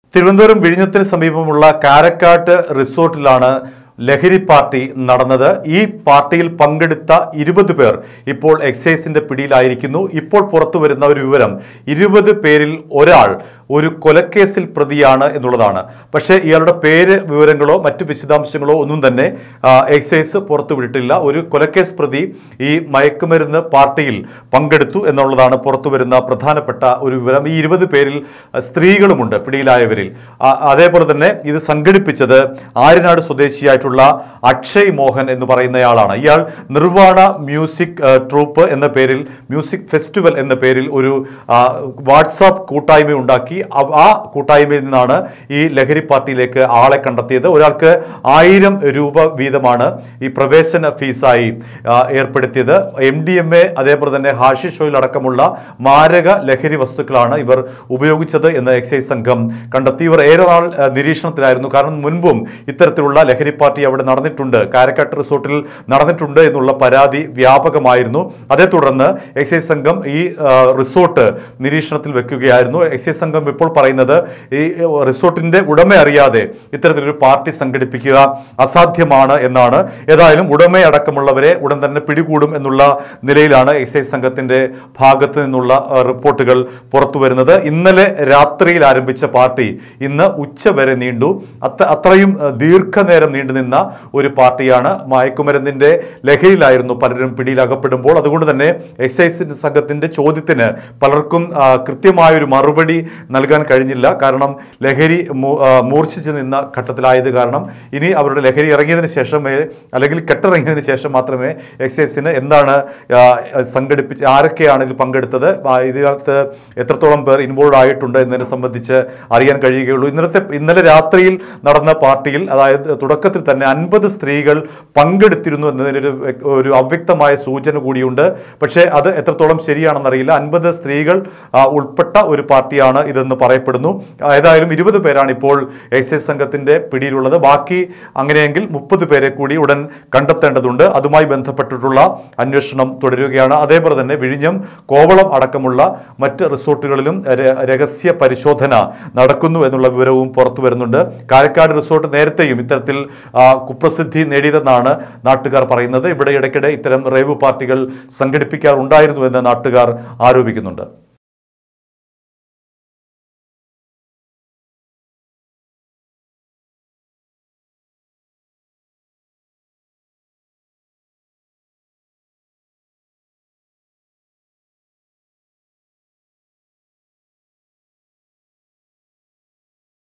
തിരുവനന്തപുരം വിഴിഞ്ഞത്തിന് സമീപമുള്ള കാരക്കാട്ട് റിസോർട്ടിലാണ് ലഹരി പാർട്ടി നടന്നത് ഈ പാർട്ടിയിൽ പങ്കെടുത്ത ഇരുപത് പേർ ഇപ്പോൾ എക്സൈസിന്റെ പിടിയിലായിരിക്കുന്നു ഇപ്പോൾ പുറത്തു വരുന്ന ഒരു വിവരം ഇരുപത് പേരിൽ ഒരാൾ ഒരു കൊലക്കേസിൽ പ്രതിയാണ് എന്നുള്ളതാണ് പക്ഷേ ഇയാളുടെ പേര് വിവരങ്ങളോ മറ്റു വിശദാംശങ്ങളോ ഒന്നും തന്നെ ആ, എക്സൈസ് പുറത്തുവിട്ടിട്ടില്ല ഒരു കൊലക്കേസ് പ്രതി ഈ മയക്കുമരുന്ന് പാർട്ടിയിൽ പങ്കെടുത്തു എന്നുള്ളതാണ് പുറത്തു വരുന്ന പ്രധാനപ്പെട്ട ഒരു വിവരം ഈ ഇരുപത് പേരിൽ ആ, സ്ത്രീകളുമുണ്ട് പിടിയിലായവരിൽ ആ, അതേപോലെ തന്നെ ഇത് സംഘടിപ്പിച്ചത് ആര്യനാട് സ്വദേശിയായിട്ടുള്ള അക്ഷയ് മോഹൻ എന്ന് പറയുന്നയാളാണ് ഇയാൾ നിർവാണ മ്യൂസിക് ആ, ട്രൂപ്പ് എന്ന പേരിൽ മ്യൂസിക് ഫെസ്റ്റിവൽ എന്ന പേരിൽ ഒരു ആ, വാട്സാപ്പ് കൂട്ടായ്മ ഉണ്ടാക്കി ആ- ആ കൂട്ടായ്മയിൽ നിന്നാണ് ഈ ലഹരി പാർട്ടിയിലേക്ക് ആളെ കണ്ടെത്തിയത് ഒരാൾക്ക് ആയിരം രൂപ വീതമാണ് ഈ പ്രവേശന ഫീസായി ആ, ഏർപ്പെടുത്തിയത് എം ഡി എം എ അതേപോലെ തന്നെ ഹാഷിഷ് ഓയിൽ അടക്കമുള്ള മാരക ലഹരി വസ്തുക്കളാണ് ഇവർ ഉപയോഗിച്ചത് എന്ന് എക്സൈസ് സംഘം കണ്ടെത്തി ഇവർ ഏറെ നാൾ ആ, നിരീക്ഷണത്തിലായിരുന്നു കാരണം മുൻപും ഇത്തരത്തിലുള്ള ലഹരി പാർട്ടി അവിടെ നടന്നിട്ടുണ്ട് കാരക്കാട്ട് റിസോർട്ടിൽ നടന്നിട്ടുണ്ട് എന്നുള്ള പരാതി വ്യാപകമായിരുന്നു അതേ തുടർന്ന് എക്സൈസ് സംഘം ഈ ആ, റിസോർട്ട് നിരീക്ഷണത്തിൽ വെക്കുകയായിരുന്നു എക്സൈസ് സംഘം ഇപ്പോൾ പറയുന്നത് ഈ റിസോർട്ടിന്റെ ഉടമ അറിയാതെ ഇത്തരത്തിലൊരു പാർട്ടി സംഘടിപ്പിക്കുക അസാധ്യമാണ് എന്നാണ് ഏതായാലും ഉടമ അടക്കമുള്ളവരെ ഉടൻ തന്നെ പിടികൂടും എന്നുള്ള നിലയിലാണ് എക്സൈസ് സംഘത്തിന്റെ ഭാഗത്ത് നിന്നുള്ള ആ, റിപ്പോർട്ടുകൾ പുറത്തു വരുന്നത് ഇന്നലെ രാത്രിയിൽ ആരംഭിച്ച പാർട്ടി ഇന്ന് ഉച്ച വരെ നീണ്ടു അത്ര അത്രയും ആ, ദീർഘനേരം നീണ്ടുനിന്ന ഒരു പാർട്ടിയാണ് മയക്കുമരുന്നിന്റെ ലഹരിയിലായിരുന്നു പലരും പിടിയിലകപ്പെടുമ്പോൾ അതുകൊണ്ട് തന്നെ എക്സൈസ് സംഘത്തിന്റെ ചോദ്യത്തിന് പലർക്കും ആ, കൃത്യമായൊരു മറുപടി നൽകാൻ കഴിഞ്ഞില്ല കാരണം ലഹരി മൂ- ആ, മൂർച്ഛിച്ചു നിന്ന ഘട്ടത്തിലായത് കാരണം ഇനി അവരുടെ ലഹരി ഇറങ്ങിയതിന് ശേഷമേ അല്ലെങ്കിൽ കെട്ടിറങ്ങിയതിന് ശേഷം മാത്രമേ എക്സൈസിന് എന്താണ് ആ, സംഘടിപ്പിച്ച് ആരൊക്കെയാണ് ഇതിൽ പങ്കെടുത്തത് ആ, ഇതിനകത്ത് എത്രത്തോളം പേർ ഇൻവോൾവ് ആയിട്ടുണ്ട് എന്നതിനെ സംബന്ധിച്ച് അറിയാൻ കഴിയുകയുള്ളൂ ഇന്നലത്തെ ഇന്നലെ രാത്രിയിൽ നടന്ന പാർട്ടിയിൽ അതായത് തുടക്കത്തിൽ തന്നെ അൻപത് സ്ത്രീകൾ പങ്കെടുത്തിരുന്നു എന്നതിനൊരു വ്യക്- ഒരു അവ്യക്തമായ സൂചന കൂടിയുണ്ട് പക്ഷേ അത് എത്രത്തോളം ശരിയാണെന്നറിയില്ല അൻപത് സ്ത്രീകൾ ആ, ഉൾപ്പെട്ട ഒരു പാർട്ടിയാണ് ഇതെന്ന് പറയപ്പെടുന്നു ആ, ഏതായാലും ഇരുപത് പേരാണ് ഇപ്പോൾ എക്സൈസ് സംഘത്തിന്റെ പിടിയിലുള്ളത് ബാക്കി അങ്ങനെയെങ്കിൽ മുപ്പത് പേരെ കൂടി ഉടൻ കണ്ടെത്തേണ്ടതുണ്ട് അതുമായി ബന്ധപ്പെട്ടിട്ടുള്ള അന്വേഷണം തുടരുകയാണ് അതേപോലെ തന്നെ വിഴിഞ്ഞം കോവളം അടക്കമുള്ള മറ്റ് റിസോർട്ടുകളിലും ര- രഹസ്യ പരിശോധന നടക്കുന്നു എന്നുള്ള വിവരവും പുറത്തു വരുന്നുണ്ട് കാരക്കാട് റിസോർട്ട് നേരത്തെയും ഇത്തരത്തിൽ ആ, കുപ്രസിദ്ധി നേടിയതെന്നാണ് നാട്ടുകാർ പറയുന്നത് ഇവിടെ ഇടയ്ക്കിടെ ഇത്തരം റേവ് പാർട്ടികൾ സംഘടിപ്പിക്കാറുണ്ടായിരുന്നു എന്ന് നാട്ടുകാർ ആരോപിക്കുന്നുണ്ട്